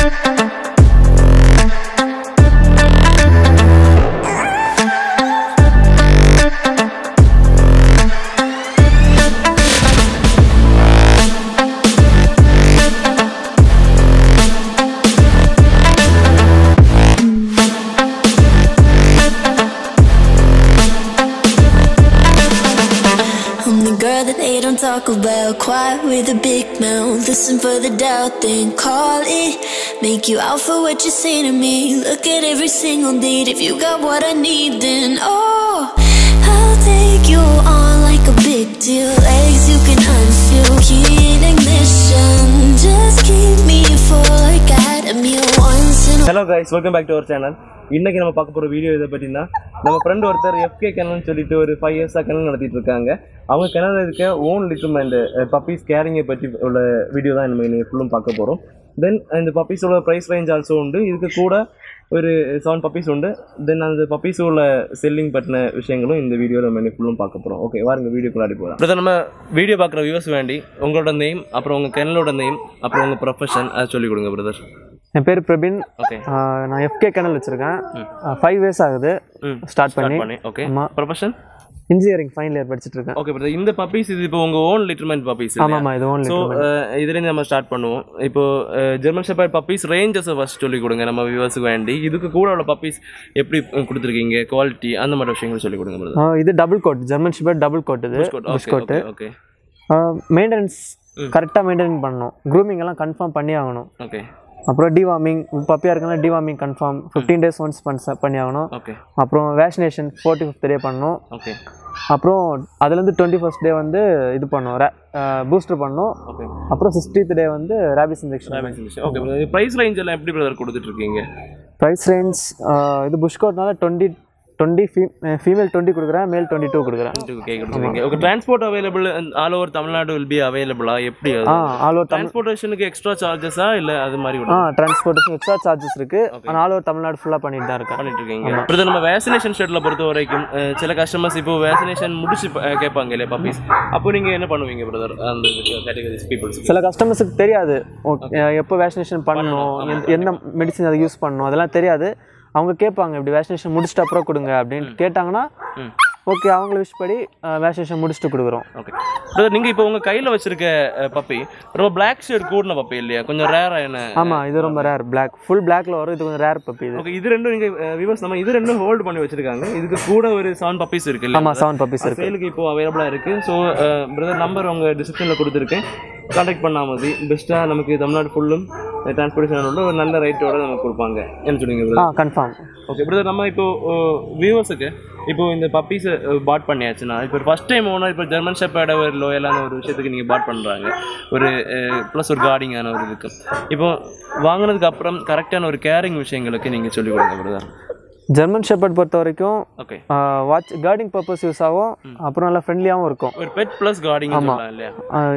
I'm the girl that they don't talk about. Quiet with a big mouth. Listen for the doubt, then call it. Make you out for what you say to me. Look at every single date. If you got what I need, then oh, I'll take you on like a big deal. Legs you can unfeel. Key in ignition. Just keep me full like I had a meal once in a hello guys welcome back to our channel இன்னைக்கு நம்ம பார்க்க போகிற video இதை பற்றினா நம்ம friend ஒருத்தர் FK கெனல்னு சொல்லிட்டு ஒரு ஃபைவ் இயர்ஸாக கெனல் நடத்திட்டு இருக்காங்க அவங்க கிணறு இருக்க ஓன் லிட்ருமெண்ட் பப்பீஸ் கேரிங்கை பற்றி உள்ள வீடியோ தான் நம்ம இன்னைக்கு ஃபுல்லும் பார்க்க போகிறோம் தென் இந்த பப்பீஸோட ப்ரைஸ் ரேஞ்ச் ஆல்சோ உண்டு இதுக்கு கூட ஒரு செவன் பப்பீஸ் உண்டு தென் அந்த பப்பீஸோட செல்லிங் பற்றின விஷயங்களும் இந்த வீடியோவில் நம்ம இன்னைக்கு ஃபுல்லும் பார்க்க போகிறோம் ஓகே வாருங்க வீடியோக்குள்ளாடி போகலாம் பிரதர் நம்ம வீடியோ பார்க்குற வியூவர்ஸ் வேண்டி உங்களோட நேம் அப்புறம் உங்கள் கெனலோட நேம் அப்புறம் உங்கள் ப்ரொஃபஷன் அதை சொல்லிக் கொடுங்க பிரதர் என் பேர் பிரபின் ஓகே ஆஹ் நான் எஃப்கே கேனல் வச்சுருக்கேன் ஃபைவ் இயர்ஸ் ஆகுது ம் ஸ்டார்ட் பண்ணி பண்ணி ஓகே ஆமா. ப்ரொஃபஷன் இன்ஜினியரிங் ஃபைனல் இயர் படிச்சுட்டு இருக்கேன் ஓகே பிரதர் இந்த பப்பீஸ் இது இப்போ உங்க ஓன் லிட்டர்மெண்ட் பப்பீஸ் ஆமாம் ஆமாம் இது ஓன் ஸோ இதுலேருந்து நம்ம ஸ்டார்ட் பண்ணுவோம் இப்போ ஜெர்மன் ஷெப்பர்ட் பப்பீஸ் ரேஞ்சஸை ஃபர்ஸ்ட் சொல்லிக் கொடுங்க நம்ம வியூவர்ஸுக்கு வேண்டி இதுக்கு கூட உள்ள பப்பீஸ் எப்படி அஹ், கொடுத்துருக்கீங்க குவாலிட்டி அந்த மாதிரி விஷயங்கள் சொல்லிக் கொடுங்க பிரதர் இது double coat German shepherd double coat இது plush coat okay okay maintenance கரெக்டாக மெயின்டைன் பண்ணணும் க்ரூமிங் எல்லாம் கன்ஃபார்ம் பண்ணி ஆகணும் ஓகே அப்புறம் டிவார்மிங் பப்பியாக இருக்குன்னா deworming confirm fifteen days once பண்ண பண்ணி ஆகணும் ஓகே அப்புறம் வேக்சினேஷன் ஃபோர்ட்டி ஃபிஃப்த் டே பண்ணணும் ஓகே அப்புறம் அதுலேருந்து டுவெண்ட்டி ஃபஸ்ட் டே வந்து இது பண்ணணும் பூஸ்டர் பண்ணணும் ஓகே அப்புறம் சிக்ஸ்டீத் டே வந்து rabies injection okay brother price range எல்லாம் எப்படி பிரதர் கொடுத்துட்டு இருக்கீங்க ப்ரைஸ் ரேஞ்ச் இது புஷ் கோட்னால டுவெண்ட்டி டுவெண்ட்டி ஃபீமேல் டுவெண்ட்டி கொடுக்குறேன் மேல் டுவெண்ட்டி டூ கொடுக்குறேன் ஓகே கொடுத்துருக்கீங்க okay transport available all over Tamil Nadu will be அவைலபிளா எப்படி ஆ ஆல் ஓவர் தமிழ் டிரான்ஸ்போர்ட்டேஷனுக்கு எக்ஸ்ட்ரா சார்ஜஸா இல்லை அது மாதிரி கூட ஆ டிரான்ஸ்போர்ட்டேஷன் எக்ஸ்ட்ரா சார்ஜஸ் இருக்குது ஆனால் ஆல் ஓவர் தமிழ்நாடு ஃபுல்லாக பண்ணிட்டு தான் இருக்கேன் பண்ணிட்டு இருக்கீங்க பிரதர் நம்ம வேக்சினேஷன் ஷெட்ல பொறுத்த வரைக்கும் அஹ், சில கஸ்டமர்ஸ் இப்போ வேக்சினேஷன் முடிச்சு ப- அஹ், கேட்பாங்க இல்லையா பப்பீஸ் அப்போ நீங்க என்ன பண்ணுவீங்க பிரதர் அந்த கேட்டகரிஸ் பீப்புள்ஸ் சில கஸ்டமர்ஸுக்கு தெரியாது ஓகே, எப்போ வேக்சினேஷன் பண்ணணும் எந்த- எந்த மெடிசின் அதை யூஸ் பண்ணணும் அதெல்லாம் தெரியாது அவங்க கேட்பாங்க இப்படி வேக்சினேஷன் முடிச்சுட்டு அப்புறம் கொடுங்க அப்படின்னு கேட்டாங்கன்னா ம். ஓகே அவங்கள விஷ் படி வேக்சினேஷன் முடிச்சுட்டு கொடுக்குறோம் ஓகே பிரதர் நீங்க இப்போ உங்க கையில வச்சிருக்க பப்பி ரொம்ப பிளாக் ஷேட் கூடின பப்பி இல்லையா கொஞ்சம் ரேரா என்ன ஆமாம் இது ரொம்ப ரேர் பிளாக் ஃபுல் பிளாக்ல வரும் இது கொஞ்சம் ரேர் பப்பி இது ஓகே இது ரெண்டும் நீங்க விவர்ஸ் நம்ம இது ரெண்டும் ஹோல்ட் பண்ணி வச்சிருக்காங்க இதுக்கு கூட ஒரு செவன் பப்பீஸ் இருக்கு இல்லையா ஆமாம் செவன் பப்பீஸ் இருக்கு சேலுக்கு இப்போ அவைலபிளாக இருக்குது ஸோ பிரதர் நம்பர் உங்கள் டிஸ்கிரிப்ஷனில் கொடுத்துருக்கேன் கான்டாக்ட் பண்ணாமதி பெஸ்ட்டாக நமக்கு தமிழ்நாடு ஃபுல்லும் டிரான்ஸ்போர்ட்டேஷன் உள்ள ஒரு நல்ல ரேட்டோட நமக்கு கொடுப்பாங்க என்ன சொல்லுங்க ஆ பிரதர் கன்ஃபார்ம் ஓகே பிரதர் நம்ம இப்போ வியூவர்ஸுக்கு இப்போ இந்த பப்பீஸை பாட் பண்ணியாச்சுன்னா இப்போ ஃபர்ஸ்ட் டைம் ஓனர் இப்போ ஜெர்மன் ஷெப்பர்ட ஒரு லோயலான ஒரு விஷயத்துக்கு நீங்கள் பாட் பண்ணுறாங்க ஒரு ப்ளஸ் ஒரு கார்டிங்கான ஒரு இதுக்கு இப்போ வாங்கினதுக்கு அப்புறம் கரெக்டான ஒரு கேரிங் விஷயங்களுக்கு நீங்கள் சொல்லிக் கொடுங்க பிரதர் ஜெர்மன் ஷெப்பர்ட் பொறுத்த வரைக்கும் okay watch guarding purpose use ஆகும் அப்புறம் நல்லா ஃப்ரெண்ட்லியாகவும் இருக்கும் ஒரு பெட் ப்ளஸ் கார்டிங் சொல்லலாம் இல்லையா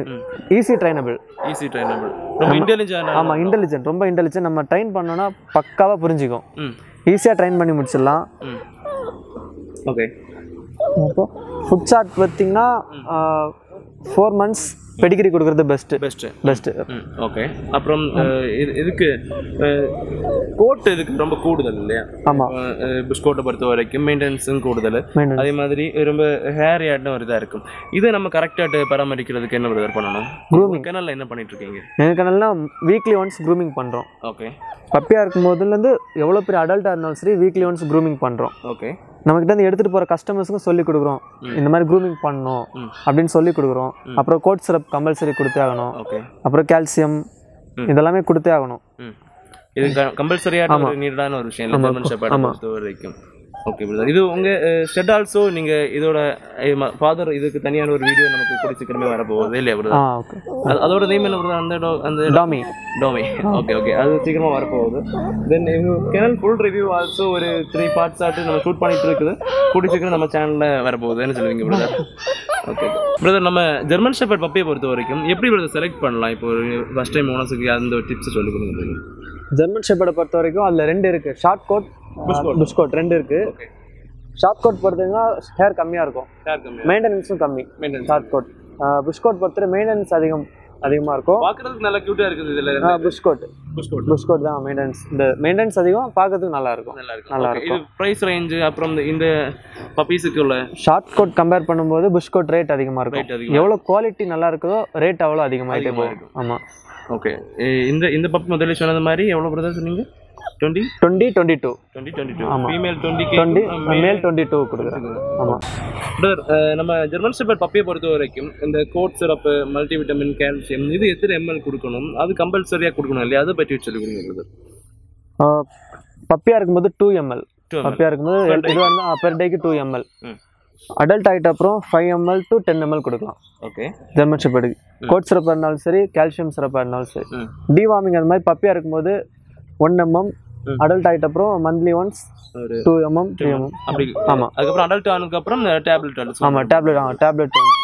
ஈஸி ட்ரைனபிள் ஈஸி ட்ரைனபிள் ரொம்ப இன்டெலிஜென்ட் ஆமாம் இன்டெலிஜென்ட் ரொம்ப இன்டெலிஜென்ட் நம்ம ட்ரைன் பண்ணோன்னா பக்காவாக புரிஞ்சுக்கும் ம் ஈஸியாக ட்ரைன் பண்ணி முடிச்சிடலாம் ம் ஓகே அப்போ ஃபுட் சார்ட் பார்த்தீங்கன்னா ஃபோர் மந்த்ஸ் பெடிகிரி கொடுக்குறது பெஸ்ட்டு பெஸ்ட்டு பெஸ்ட்டு ம் ஓகே அப்புறம் அஹ், இது இதுக்கு கோட் இதுக்கு ரொம்ப கூடுதல் இல்லையா ஆமாம் பிஸ்கோட்டை பொறுத்த வரைக்கும் மெயின்டெனன்ஸும் கூடுதல் Maintenance. அதே மாதிரி ரொம்ப ஹேர் யாட்டும் ஒரு இதாக இருக்கும் இதை நம்ம கரெக்டாக பராமரிக்கிறதுக்கு என்ன பிரதர் பண்ணணும் Grooming. கிணல்ல என்ன பண்ணிட்டு இருக்கீங்க எனக்கு என்னன்னா வீக்லி ஒன்ஸ் க்ரூமிங் பண்ணுறோம் ஓகே பப்பியாக இருக்கும் போதுலேருந்து எவ்வளோ பெரிய அடல்ட்டாக இருந்தாலும் சரி வீக்லி ஒன்ஸ் க்ரூமிங் பண்ணுறோம் ஓகே நம்மக்கிட்ட இருந்து எடுத்துகிட்டு போகிற கஸ்டமர்ஸுக்கும் சொல்லி கொடுக்குறோம் இந்த மாதிரி க்ரூமிங் பண்ணணும் ம். அப்படின்னு சொல்லி கொடுக்குறோம் அப்புறம் கோட் சிரப் கம்பல்சரி கொடுத்தே ஆகணும் ஓகே அப்புறம் கால்சியம் இதெல்லாமே கொடுத்தே ஆகணும் ம் இது கம்பல்சரியான ஒரு நீடான ஒரு விஷயம் இல்லை ஜெர்மன் ஷெப்பர்டை பொறுத்த வரைக்கும் ஓகே பிரதர் இது உங்கள் ஷெட் ஆல்சோ நீங்கள் இதோட ஃபாதர் இதுக்கு தனியான ஒரு வீடியோ நமக்கு கூடி சீக்கிரமே வரப்போகுது இல்லையா ஆ பிரதர் ஓகே அது- அதோட நேம் என்ன பிரதர் அந்த dog- அந்த டாமி டோமே ஓகே ஓகே அது சீக்கிரமாக வரப்போகுது தென் இவங்க கேனல் ஃபுல் ரிவ்யூ ஆல்சோ ஒரு த்ரீ பார்ட்ஸ் ஆட்டு நம்ம ஷூட் பண்ணிட்டு இருக்குது கூடி சீக்கிரம் நம்ம சேனலில் வரப்போகுது என்ன சொல்லுவீங்க பிரதர் ஓகே பிரதர் நம்ம ஜெர்மன் ஷெப்பர்ட் பப்பியை பொறுத்த வரைக்கும் எப்படி பிரதர் செலக்ட் பண்ணலாம் இப்போ ஒரு ஃபஸ்ட் டைம் ஓனர்ஸுக்கு அந்த ஒரு டிப்ஸ் சொல்லி கொடுங்க brother. ஜெர்மன் ஷெப்பர்டை பொறுத்த வரைக்கும் அதில் ரெண்டு இருக்குது ஷார்ட் கோட் புஷ் கோட் ரெண்டு இருக்குது ஓகே ஷார்ட் கோட் பொறுத்தீங்கன்னா ஹேர் கம்மியாக இருக்கும் யார் கம்மி மெயின்டெனன்ஸும் கம்மி maintenance short coat plush coat பொறுத்தவரை மெயின்டெனன்ஸ் அதிகம் அதிகமாக இருக்கும் பாக்குறதுக்கு நல்லா கியூட்டா இருக்குது இதுல புஷ்கோட் புஷ் கோட் புஷ்கோட் தான் மெயின்டெனன்ஸ் இந்த மெயின்டெனன்ஸ் அதிகம் பார்க்கறதுக்கு நல்லா இருக்கும் நல்லா இருக்கு நல்லா Okay, இது பிரைஸ் ரேஞ்ச் அப்புறம் இந்த- இந்த பப்பீஸுக்கு உள்ள ஷார்ட் கோட் கம்பேர் பண்ணும்போது புஷ்கோட் ரேட் அதிகமாக Rate இருக்கும் அதிகமா எவ்வளோ குவாலிட்டி நல்லா இருக்குதோ ரேட் அவ்வளோ அதிகமாகிட்டே அதிகமா போகும் ஆமாம் ஓகே இந்த இந்த பப்பி முதல்ல சொன்னது மாதிரி எவ்வளவு பிரதர் சொன்னீங்க twenty twenty twenty two twenty twenty two ஆமா. Female twenty twenty male twenty two கொடுக்குறேன் ஆமாம் பிரதர் நம்ம ஜெர்மன் ஷெப்பர்ட் பப்பியை பொறுத்த வரைக்கும் இந்த coat syrup multi vitamin calcium இது எத்தனை எம்எல் கொடுக்கணும் அது கம்பல்சரியாக கொடுக்கணும் இல்லையா அதை பற்றி சொல்லி கொடுங்க பிரதர் பப்பியாக இருக்கும்போது டூ எம்எல் பப்பியாக இருக்கும்போது Per day. இது வந்து பெர் டேக்கு டூ எம்எல் ம். அடல்ட் ஆகிட்ட அப்புறம் five ml to ten ml கொடுக்கலாம் ஓகே ஜெர்மன் ஷெப்பர்டுக்கு கோட் சிறப்பாக இருந்தாலும் சரி கால்சியம் சிறப்பாக இருந்தாலும் சரி ம். டிவார்மிங் அந்த மாதிரி பப்பியாக இருக்கும்போது ஒன் எம்எம் ம். அடல்ட் ஆகிட்ட அப்புறம் மந்த்லி ஒன்ஸ் ஒரு டூ எம்எம் த்ரீ எம்எம் அப்படி ஆமாம் அதுக்கப்புறம் அடல்ட் ஆனதுக்கு அப்புறம் டேப்லெட் ஆமாம் டேப்லெட் ஆ டேப்லெட்